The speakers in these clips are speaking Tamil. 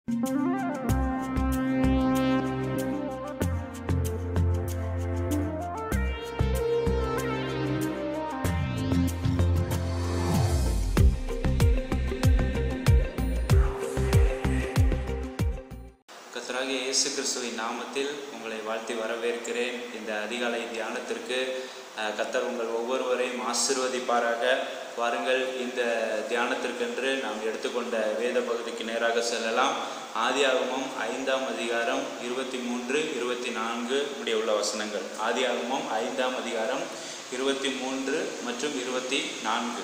கர்த்தராகிய இயேசு கிறிஸ்துவின் நாமத்தில் உங்களை வாழ்த்தி வரவேற்கிறேன் இந்த அதிகாலை தியானத்திற்கு அஹ், கர்த்தர் உங்கள் ஒவ்வொருவரையும் ஆசிர்வதிப்பாராக வாருங்கள் இந்த தியானத்திற்கென்று நாம் எடுத்துக்கொண்ட வேத பகுதிக்கு நேராக செல்லலாம் ஆதியாகமம் ஐந்தாம் அதிகாரம் இருபத்தி மூன்று இருபத்தி நான்கு முடிய உள்ள வசனங்கள் ஆதியாகமம் ஐந்தாம் அதிகாரம் இருபத்தி மூன்று மற்றும் இருபத்தி நான்கு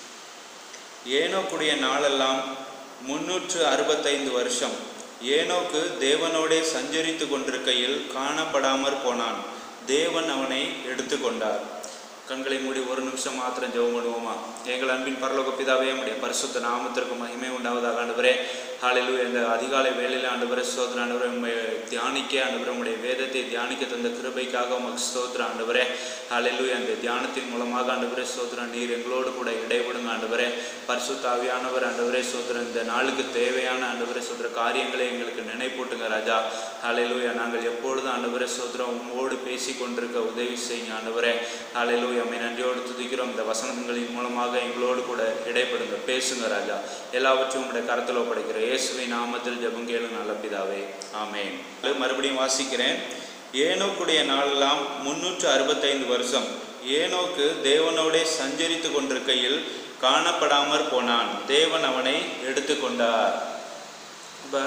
ஏனோக்குடைய நாளெல்லாம் முன்னூற்று அறுபத்தைந்து வருஷம் ஏனோக்கு தேவனோடே சஞ்சரித்து கொண்டிருக்கையில் காணப்படாமற் போனான் தேவன் அவனை எடுத்துக்கொண்டார் கண்களை மூடி ஒரு நிமிஷம் மாத்திரம் ஜெபம் பண்ணுவோமா எங்கள் அன்பின் பரலோக பிதாவே உடைய பரிசுத்த நாமத்திற்கு மகிமை உண்டாவதாக ஆண்டவரே காலையில் இந்த அதிகாலை வேளையில் ஆண்டவரே ஸ்தோத்திர ஆண்டவரே உண்மை தியானிக்க ஆண்டவரே உங்களுடைய வேதத்தை தியானிக்க தந்த கிருபைக்காக உமக்கு ஸ்தோத்திர ஆண்டவரே காலையில் அந்த தியானத்தின் மூலமாக ஆண்டவரே ஸ்தோத்திர நீர் எங்களோடு கூட இடைபடுங்க ஆண்டவரே பரிசுத்த ஆவியானவர் ஆண்டவரே ஸ்தோத்திர இந்த நாளுக்கு தேவையான ஆண்டவரே ஸ்தோத்திர காரியங்களை எங்களுக்கு நினைப்பூட்டுங்க ராஜா காலையிலூயா நாங்கள் எப்பொழுதும் ஆண்டவரே ஸ்தோத்திரம் உங்களோடு பேசி கொண்டிருக்க உதவி செய்யுங்க ஆண்டவரே காலையிலூயா அம்மை நன்றியோடு துதிக்கிறோம் இந்த வசனங்களின் மூலமாக எங்களோடு கூட இடைப்படுங்க பேசுங்க ராஜா எல்லாவற்றையும் உங்களுடைய கருத்தில் ஒப்படைக்கிற இயேசுவின் நாமத்தில் ஜெபம் கேளு நல்ல பிதாவே ஆமென் மறுபடியும் வாசிக்கிறேன் ஏனோக்குடைய நாளெல்லாம் முன்னூற்று அறுபத்தைந்து வருஷம் ஏனோக்கு தேவனோடே சஞ்சரித்து கொண்டிருக்கையில் காணப்படாமற் போனான் தேவன் அவனை எடுத்துக்கொண்டார் இப்போ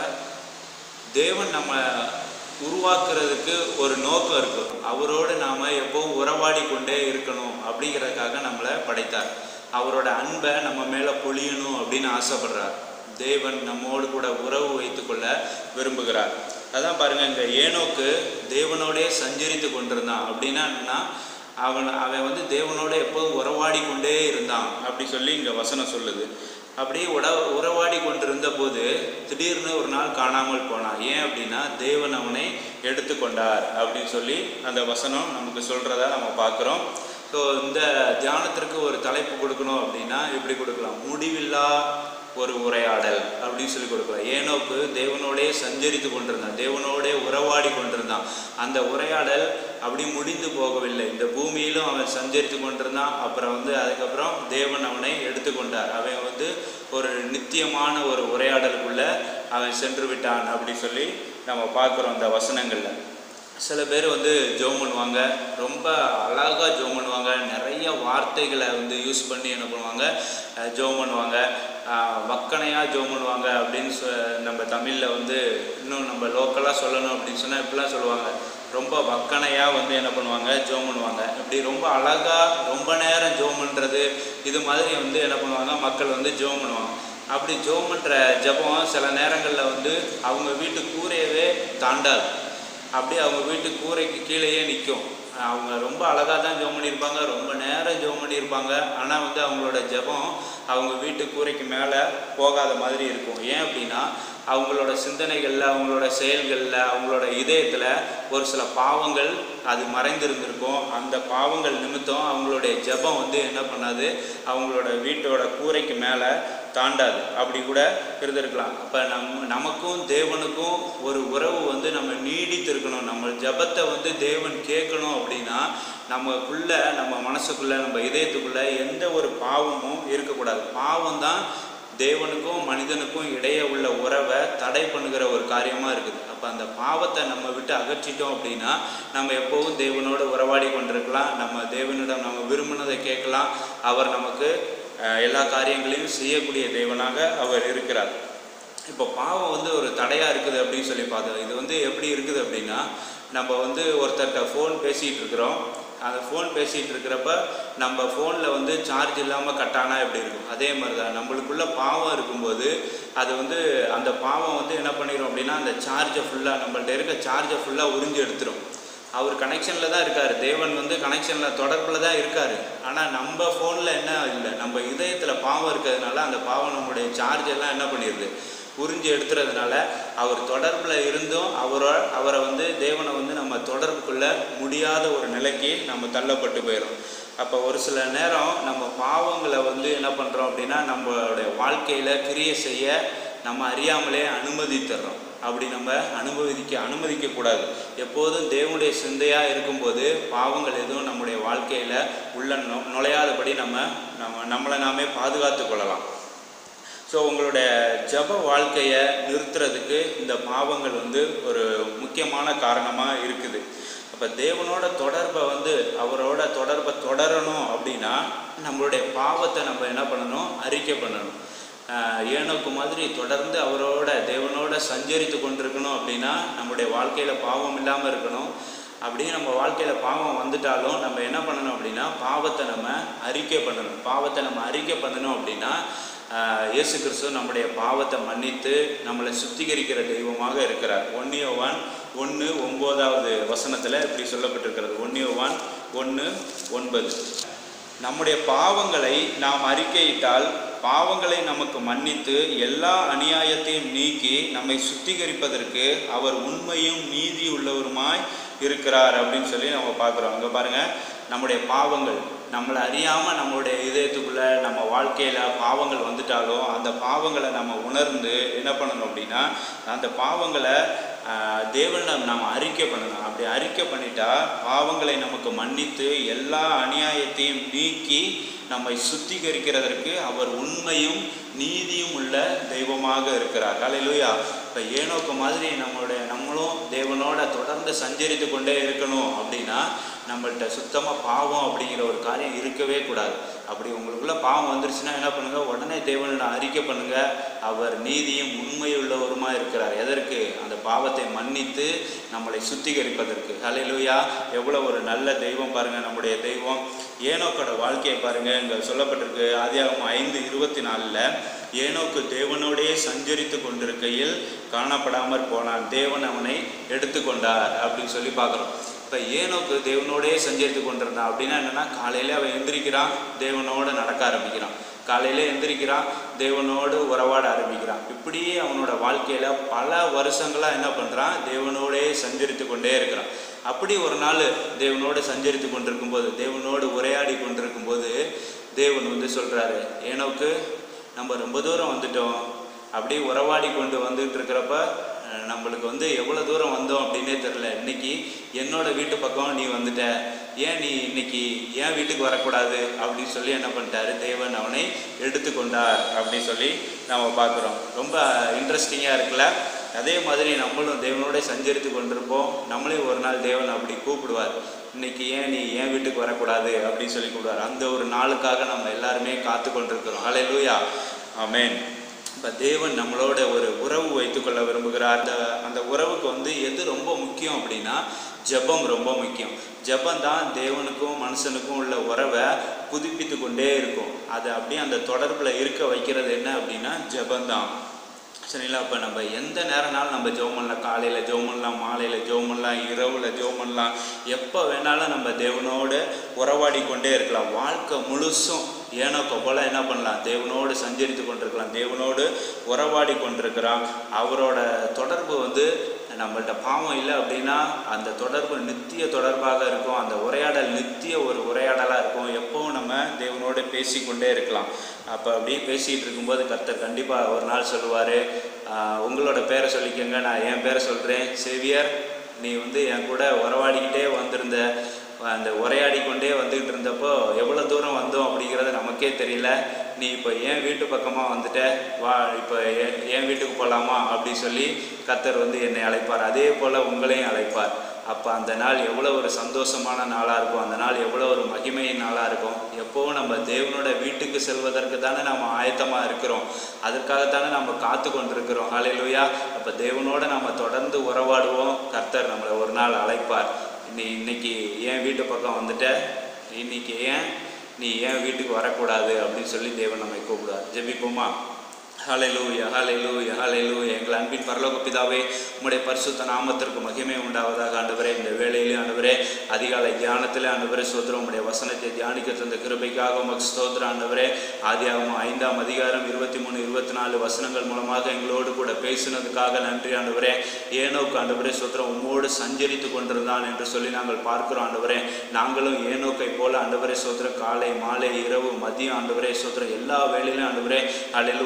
தேவன் நம்ம உருவாக்குறதுக்கு ஒரு நோக்கம் இருக்கும் அவரோடு நாம் எப்பவும் உறவாடி கொண்டே இருக்கணும் அப்படிங்கிறதுக்காக நம்மளை படைத்தார் அவரோட அன்பை நம்ம மேலே பொழியணும் அப்படின்னு ஆசைப்படுறார் தேவன் நம்மோடு கூட உறவு வைத்துக்கொள்ள விரும்புகிறார் அதான் பாருங்க இந்த ஏனோக்கு தேவனோடே சஞ்சரித்து கொண்டிருந்தான் அப்படின்னா என்னன்னா அவன் அவன் வந்து தேவனோட எப்போதும் உறவாடி கொண்டே இருந்தான் அப்படி சொல்லி இங்கே வசனம் சொல்லுது அப்படியே உட உறவாடி கொண்டிருந்த போது திடீர்னு ஒரு நாள் காணாமல் போனான் ஏன் அப்படின்னா தேவன் அவனை எடுத்துக்கொண்டார் அப்படின்னு சொல்லி அந்த வசனம் நமக்கு சொல்கிறத நம்ம பார்க்குறோம் ஸோ இந்த தியானத்திற்கு ஒரு தலைப்பு கொடுக்கணும் அப்படின்னா எப்படி கொடுக்கலாம் முடிவில்லா ஒரு உரையாடல் அப்படின்னு சொல்லி கொடுக்கலாம் ஏனோக்கு தேவனோடே சஞ்சரித்து கொண்டிருந்தான் தேவனோடே உறவாடி கொண்டிருந்தான் அந்த உரையாடல் அப்படி முடிந்து போகவில்லை இந்த பூமியிலும் அவன் சஞ்சரித்து கொண்டிருந்தான் அப்புறம் வந்து அதுக்கப்புறம் தேவன் அவனை எடுத்துக்கொண்டார் அவன் வந்து ஒரு நித்தியமான ஒரு உரையாடலுக்குள்ள அவன் சென்று விட்டான் அப்படி சொல்லி நம்ம பார்க்குறோம் அந்த வசனங்களில் சில பேர் வந்து ஜோம் பண்ணுவாங்க ரொம்ப அழகாக ஜோம் பண்ணுவாங்க நிறைய வார்த்தைகளை வந்து யூஸ் பண்ணி என்ன பண்ணுவாங்க அஹ் ஜோம் பண்ணுவாங்க அஹ் வக்கனையாக ஜோம் பண்ணுவாங்க அப்படின்னு சொ நம்ம தமிழில் வந்து இன்னும் நம்ம லோக்கலாக சொல்லணும் அப்படின்னு சொன்னால் இப்படிலாம் சொல்லுவாங்க ரொம்ப வக்கனையாக வந்து என்ன பண்ணுவாங்க ஜோம் பண்ணுவாங்க இப்படி ரொம்ப அழகாக ரொம்ப நேரம் ஜோம் பண்ணுறது இது மாதிரி வந்து என்ன பண்ணுவாங்க மக்கள் வந்து ஜோம் பண்ணுவாங்க அப்படி ஜோம் பண்ணுற ஜபம் சில நேரங்களில் வந்து அவங்க வீட்டு கூரையவே தாண்டாது அப்படியே அவங்க வீட்டு கூரைக்கு கீழேயே நிற்கும் அவங்க ரொம்ப அழகாக தான் ஜோம் பண்ணியிருப்பாங்க ரொம்ப நேரம் ஜோம் பண்ணியிருப்பாங்க ஆனால் வந்து அவங்களோட ஜெபம் அவங்க வீட்டு கூரைக்கு மேலே போகாத மாதிரி இருக்கும் ஏன் அப்படின்னா அவங்களோட சிந்தனைகளில் அவங்களோட செயல்களில் அவங்களோட இதயத்தில் ஒரு சில பாவங்கள் அது மறைந்திருந்திருக்கும் அந்த பாவங்கள் நிமித்தம் அவங்களுடைய ஜெபம் வந்து என்ன பண்ணாது அவங்களோட வீட்டோட கூரைக்கு மேலே தாண்டாது அப்படி கூட இருந்திருக்கலாம் அப்போ நம் நமக்கும் தேவனுக்கும் ஒரு உறவு வந்து நம்ம நீடித்து இருக்கணும் நம்ம ஜபத்தை வந்து தேவன் கேட்கணும் அப்படின்னா நமக்குள்ள நம்ம மனசுக்குள்ள நம்ம இதயத்துக்குள்ள எந்த ஒரு பாவமும் இருக்கக்கூடாது பாவம் தான் தேவனுக்கும் மனிதனுக்கும் இடையே உள்ள உறவை தடை பண்ணுகிற ஒரு காரியமாக இருக்குது அப்போ அந்த பாவத்தை நம்ம விட்டு அகற்றிட்டோம் அப்படின்னா நம்ம எப்போவும் தேவனோடு உறவாடி கொண்டிருக்கலாம் நம்ம தேவனிடம் நம்ம விரும்பினதை கேட்கலாம் அவர் நமக்கு அஹ், எல்லா காரியங்களையும் செய்யக்கூடிய தேவனாக அவர் இருக்கிறார் இப்போ பாவம் வந்து ஒரு தடையாக இருக்குது அப்படின்னு சொல்லி பார்த்தோம் இது வந்து எப்படி இருக்குது அப்படின்னா நம்ம வந்து ஒருத்தர்கிட்ட ஃபோன் பேசிகிட்டு இருக்கிறோம் அந்த ஃபோன் பேசிகிட்டு இருக்கிறப்ப நம்ம ஃபோனில் வந்து சார்ஜ் இல்லாமல் கட்டானா எப்படி இருக்கும் அதே மாதிரி தான் நம்மளுக்குள்ள பாவம் இருக்கும்போது அது வந்து அந்த பாவம் வந்து என்ன பண்ணிடும் அப்படின்னா அந்த சார்ஜை ஃபுல்லாக நம்மள்ட்ட இருக்க சார்ஜை ஃபுல்லாக உறிஞ்சு எடுத்துரும் அவர் கனெக்ஷனில் தான் இருக்கார் தேவன் வந்து கனெக்ஷனில் தொடர்பில் தான் இருக்கார் ஆனால் நம்ம ஃபோனில் என்ன இல்லை நம்ம இதயத்தில் பாவம் இருக்கிறதுனால அந்த பாவம் நம்மளுடைய சார்ஜ் எல்லாம் என்ன பண்ணிடுது உறிஞ்சி எடுத்துறதுனால அவர் தொடர்பில் இருந்தும் அவரை அவரை வந்து தேவனை வந்து நம்ம தொடர்புக்குள்ள முடியாத ஒரு நிலைக்கு நம்ம தள்ளப்பட்டு போயிடும் அப்போ ஒரு சில நேரம் நம்ம பாவங்களை வந்து என்ன பண்ணுறோம் அப்படின்னா நம்மளுடைய வாழ்க்கையில் கிரியை செய்ய நம்ம அறியாமலே அனுமதித்துறோம் அப்படி நம்ம அனுமதிக்க அனுமதிக்க கூடாது எப்போதும் தேவனுடைய சிந்தையாக இருக்கும்போது பாவங்கள் எதுவும் நம்முடைய வாழ்க்கையில் உள்ள நு நுழையாதபடி நம்ம நம்ம நம்மளை நாமே பாதுகாத்து கொள்ளலாம் ஸோ உங்களுடைய ஜப வாழ்க்கையை நிறுத்துறதுக்கு இந்த பாவங்கள் வந்து ஒரு முக்கியமான காரணமாக இருக்குது அப்போ தேவனோட தொடர்பை வந்து அவரோட தொடர்பை தொடரணும் அப்படின்னா நம்மளுடைய பாவத்தை நம்ம என்ன பண்ணணும் அறிக்கை பண்ணணும் ஆஹ் ஏனோக்கு மாதிரி தொடர்ந்து அவரோட தேவனோட சஞ்சரித்து கொண்டிருக்கணும் அப்படின்னா நம்முடைய வாழ்க்கையில் பாவம் இல்லாமல் இருக்கணும் அப்படியே நம்ம வாழ்க்கையில் பாவம் வந்துட்டாலும் நம்ம என்ன பண்ணணும் அப்படின்னா பாவத்தை நம்ம அறிக்கை பண்ணணும் பாவத்தை நம்ம அறிக்கை பண்ணணும் அப்படின்னா ஆஹ் இயேசு கிறிஸ்து நம்முடைய பாவத்தை மன்னித்து நம்மளை சுத்திகரிக்கிற தெய்வமாக இருக்கிறார் ஒன்னியோவான் ஒன்று ஒம்போதாவது வசனத்தில் இப்படி சொல்லப்பட்டிருக்கிறது ஒன்னியோவான் ஒன்று ஒன்பது நம்முடைய பாவங்களை நாம் அறிக்கையிட்டால் பாவங்களை நமக்கு மன்னித்து எல்லா அநியாயத்தையும் நீக்கி நம்மை சுத்திகரிப்பதற்கு அவர் உண்மையும் நீதி உள்ளவருமாய் இருக்கிறார் அப்படின்னு சொல்லி நம்ம பார்க்குறோம் அங்கே பாருங்க நம்முடைய பாவங்கள் நம்மளை அறியாமல் நம்மளுடைய இதயத்துக்குள்ளே நம்ம வாழ்க்கையில் பாவங்கள் வந்துட்டாலும் அந்த பாவங்களை நம்ம உணர்ந்து என்ன பண்ணணும் அப்படின்னா அந்த பாவங்களை ஆஹ், தேவனிடம் நாம் அறிக்கை பண்ணணும் அப்படி அறிக்கை பண்ணிட்டா பாவங்களை நமக்கு மன்னித்து எல்லா அநியாயத்தையும் நீக்கி நம்மை சுத்திகரிக்கிறதற்கு அவர் உண்மையும் நீதியும் உள்ள தெய்வமாக இருக்கிறார் ஹalleluya இப்போ ஏனோக்கு மாதிரி நம்மளுடைய நம்மளும் தேவனோட தொடர்ந்து சஞ்சரித்து கொண்டே இருக்கணும் அப்படின்னா நம்மள்ட்ட சுத்தமாக பாவம் அப்படிங்கிற ஒரு காரியம் இருக்கவே கூடாது அப்படி உங்களுக்குள்ள பாவம் வந்துருச்சுன்னா என்ன பண்ணுங்க உடனே தேவனிடம் அறிக்கை பண்ணுங்க அவர் நீதியும் உண்மையுள்ளவருமா இருக்கிறார் எதற்கு அந்த பாவத்தை மன்னித்து நம்மளை சுத்திகரிப்பதற்கு ஹalleluya எவ்வளோ ஒரு நல்ல தெய்வம் பாருங்க நம்முடைய தெய்வம் ஏனோக்கோட வாழ்க்கையை பாருங்க இங்க சொல்லப்பட்டிருக்கு ஆதியாகமம் ஐந்து இருபத்தி நாலில் ஏனோக்கு தேவனோடே சஞ்சரித்து கொண்டிருக்கையில் காணப்படாமற் போனான் தேவன் அவனை எடுத்துக்கொண்டார் அப்படின்னு சொல்லி பார்க்குறோம் இப்போ ஏனோக்கு தேவனோடே சஞ்சரித்து கொண்டிருந்தான் அப்படின்னா என்னன்னா காலையில அவன் எந்திரிக்கிறான் தேவனோட நடக்க ஆரம்பிக்கிறான் காலையில எந்திரிக்கிறான் தேவனோடு உறவாட ஆரம்பிக்கிறான் இப்படியே அவனோட வாழ்க்கையில பல வருஷங்களா என்ன பண்றான் தேவனோடே சஞ்சரித்து கொண்டே இருக்கிறான் அப்படி ஒரு நாள் தேவனோடு சஞ்சரித்து கொண்டிருக்கும் போது தேவனோடு உரையாடி கொண்டிருக்கும் போது தேவன் வந்து சொல்றாரு ஏனோக்கு நம்ம ரொம்ப தூரம் வந்துட்டோம் அப்படியே உறவாடி கொண்டு வந்துட்டு இருக்கிறப்ப அஹ், நம்மளுக்கு வந்து எவ்வளோ தூரம் வந்தோம் அப்படின்னே தெரில இன்னைக்கு என்னோட வீட்டு பக்கம் நீ வந்துட்ட ஏன் நீ இன்னைக்கு ஏன் வீட்டுக்கு வரக்கூடாது அப்படின்னு சொல்லி என்ன பண்ணிட்டாரு தேவன் அவனை எடுத்துக்கொண்டார் அப்படின்னு சொல்லி நம்ம பார்க்குறோம் ரொம்ப இன்ட்ரெஸ்டிங்காக இருக்குல்ல அதே மாதிரி நம்மளும் தேவனோட சஞ்சரித்து கொண்டிருப்போம் நம்மளே ஒரு நாள் தேவன் அப்படி கூப்பிடுவார் இன்னைக்கு ஏன் நீ ஏன் வீட்டுக்கு வரக்கூடாது அப்படின்னு சொல்லி கூப்பிடுவார் அந்த ஒரு நாளுக்காக நம்ம எல்லாருமே காத்து கொண்டிருக்கிறோம் ஹalleluya ஆமென் இப்போ தேவன் நம்மளோட ஒரு உறவு வைத்துக்கொள்ள விரும்புகிறார் அந்த அந்த உறவுக்கு வந்து எது ரொம்ப முக்கியம் அப்படின்னா ஜெபம் ரொம்ப முக்கியம் ஜெபம் தான் தேவனுக்கும் மனுஷனுக்கும் உள்ள உறவை புதுப்பித்து கொண்டே இருக்கும் அது அப்படியே அந்த தொடர்பில் இருக்க வைக்கிறது என்ன அப்படின்னா ஜெபம் சரிங்களா அப்போ நம்ம எந்த நேரம்னாலும் நம்ம ஜெபம் பண்ணலாம் காலையில் ஜெபம் பண்ணலாம் மாலையில் ஜெபம் பண்ணலாம் இரவில் ஜெபம் பண்ணலாம் எப்போ வேணாலும் நம்ம தேவனோடு உறவாடி கொண்டே இருக்கலாம் வாழ்க்கை முழுசும் ஏனோக்கோ போல என்ன பண்ணலாம் தேவனோடு சஞ்சரித்து கொண்டிருக்கலாம் தேவனோடு உறவாடி கொண்டிருக்கிறான் அவரோட தொடர்பு வந்து நம்மள்ட்ட பாவம் இல்லை அப்படின்னா அந்த தொடர்பு நித்திய தொடர்பாக இருக்கும் அந்த உரையாடல் நித்திய ஒரு உரையாடலாக இருக்கும் எப்பவும் நம்ம தேவனோடு பேசிக்கொண்டே இருக்கலாம் அப்போ அப்படியே பேசிகிட்டு இருக்கும்போது கர்த்தர் கண்டிப்பாக ஒரு நாள் சொல்லுவார் உங்களோட பேரை சொல்லிக்கோங்க நான் என் பேரை சொல்கிறேன் சேவியர் நீ வந்து என் கூட உறவாடிக்கிட்டே வந்திருந்த அந்த உரையாடி கொண்டே வந்துகிட்டு இருந்தப்போ எவ்வளோ தூரம் வந்தோம் அப்படிங்கிறது நமக்கே தெரியல நீ இப்போ என் வீட்டு பக்கமாக வந்துட்ட வா இப்போ என் என் வீட்டுக்கு போகலாமா அப்படி சொல்லி கத்தர் வந்து என்னை அழைப்பார் அதே போல் உங்களையும் அழைப்பார் அப்போ அந்த நாள் எவ்வளோ ஒரு சந்தோஷமான நாளாக இருக்கும் அந்த நாள் எவ்வளோ ஒரு மகிமையின் நாளாக இருக்கும் எப்போவும் நம்ம தேவனோட வீட்டுக்கு செல்வதற்கு தானே நம்ம ஆயத்தமாக இருக்கிறோம் அதற்காகத்தானே நம்ம காத்து கொண்டிருக்கிறோம் ஹalleluya அப்போ தேவனோட நம்ம தொடர்ந்து உறவாடுவோம் கர்த்தர் நம்மளை ஒரு நாள் அழைப்பார் நீ இன்னைக்கு ஏன் வீட்டு பக்கம் வந்துட்ட இன்னைக்கு ஏன் நீ ஏன் வீட்டுக்கு வரக்கூடாது அப்படின்னு சொல்லி தேவன் நம்மை கூப்பிடுவார் ஜெபிப்போமா ஹalleluya ஹalleluya ஹalleluya எங்கள் அன்பின் பரலோக பிதாவே உம்முடைய பரிசுத்த நாமத்திற்கு மகிமை உண்டாவதாக ஆண்டவரே இந்த வேளையிலே ஆண்டவரே அதிகாலை தியானத்திலே ஆண்டவரே ஸ்தோத்திரம் உம்முடைய வசனத்தை தியானிக்க தந்த கிருபைக்காக உமக்கு ஸ்தோத்திரம் ஆண்டவரே ஆதியாகமம் ஐந்தாம் அதிகாரம் இருபத்தி மூணு இருபத்தி நாலு வசனங்கள் மூலமாக எங்களோடு கூட பேசினதுக்காக நன்றி ஆண்டவரே ஏனோக்கு ஆண்டவரே ஸ்தோத்திரம் உம்மோடு சஞ்சரித்து கொண்டிருந்தான் என்று சொல்லி நாங்கள் பார்க்கிறோம் ஆண்டவரே நாங்களும் ஏனோக்கை போல ஆண்டவரே ஸ்தோத்திரம் காலை மாலை இரவு மதியம் ஆண்டவரே ஸ்தோத்திரம் எல்லா வேளையிலும் ஆண்டவரே அல்லேலூயா உண்மை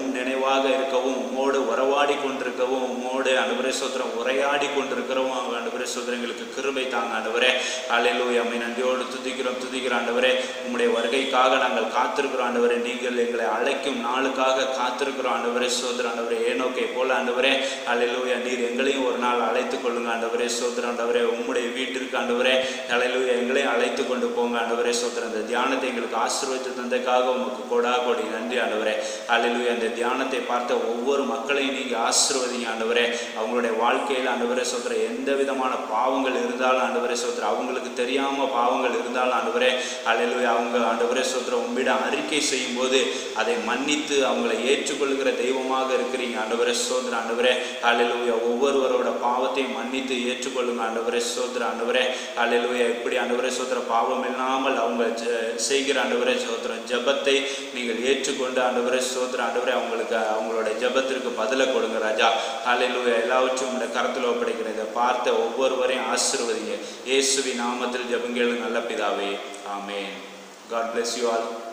உம் நினைவாக இருக்கவும் உம்மோடு உறவாடி கொண்டிருக்கவும் உம்மோடு ஆண்டவரே சோத்திரம் உரையாடி கொண்டிருக்கிறவும் ஆண்டவரே சோத்திரம் எங்களுக்கு கிருபை தாங்க ஆண்டவரே அலையிலூயா அம்மை நன்றியோடு துதிக்கிறோம் துதிக்கிற ஆண்டவரே உம்முடைய வருகைக்காக நாங்கள் காத்திருக்கிறோம் ஆண்டவரே நீங்கள் எங்களை அழைக்கும் நாளுக்காக காத்திருக்கிறோம் ஆண்டவரே சோதர ஆண்டவரே ஏனோக்கை போல ஆண்டவரே அலையிலூயா நீர் எங்களையும் ஒரு நாள் அழைத்து கொள்ளுங்க ஆண்டவரே சோதர ஆண்டவரே உம்முடைய வீட்டிற்கு ஆண்டவரே அலையிலூயா எங்களையும் அழைத்து கொண்டு போங்க ஆண்டவரே சோதர அந்த தியானத்தை எங்களுக்கு ஆசீர்வதித்து தந்ததுக்காக உமக்கு கொடா கொடி நன்றி ஆண்டவரே அலையிலூயா அந்த தியானத்தை பார்த்த ஒவ்வொரு மக்களையும் நீங்கள் ஆசீர்வதிங்க ஆண்டவரே அவங்களுடைய வாழ்க்கையில் ஆண்டவரே சோதர எந்த விதமான பாவங்கள் இருந்தாலும் ஆண்டவரே சோதர அவங்களுக்கு தெரியாமல் பாவங்கள் இருந்தாலும் ஆண்டவரே அலையிலூயா அவங்க ஆண்டவரே சோதர உம்மிடம் அறிக்கை செய்யும்போது அதை மன்னித்து அவங்களை ஏற்றுக்கொள்கிற தெய்வமாக இருக்கிறீங்க ஆண்டவரே சோதர ஆண்டவரே அலையிலூயா ஒவ்வொருவரோட பாவத்தையும் மன்னித்து ஏற்றுக்கொள்ளுங்க ஆண்டவரே சோதர ஆண்டவரே அலையிலூயா இப்படி ஆண்டவரே சோதர பாவம் இல்லாமல் அவங்க ஜெ- செய்கிற ஆண்டவரே சோதரம் ஜெபத்தை நீங்கள் ஏற்றுக்கொண்டு ஆண்டவரே சோதர ஆண்டவரே அவங்களுக்கு அவங்களோட ஜெபத்திற்கு பதிலை கொடுங்க ராஜா அலையிலூயா எல்லாவற்றையும் உங்களுடைய கரத்தில் ஒப்படைக்கிறேன் இதை பார்த்த ஒவ்வொருவரையும் ஆசீர்வதிங்க இயேசுவி நாமத்தில் ஜெபங்கள் நல்ல பிதாவே amen God bless you all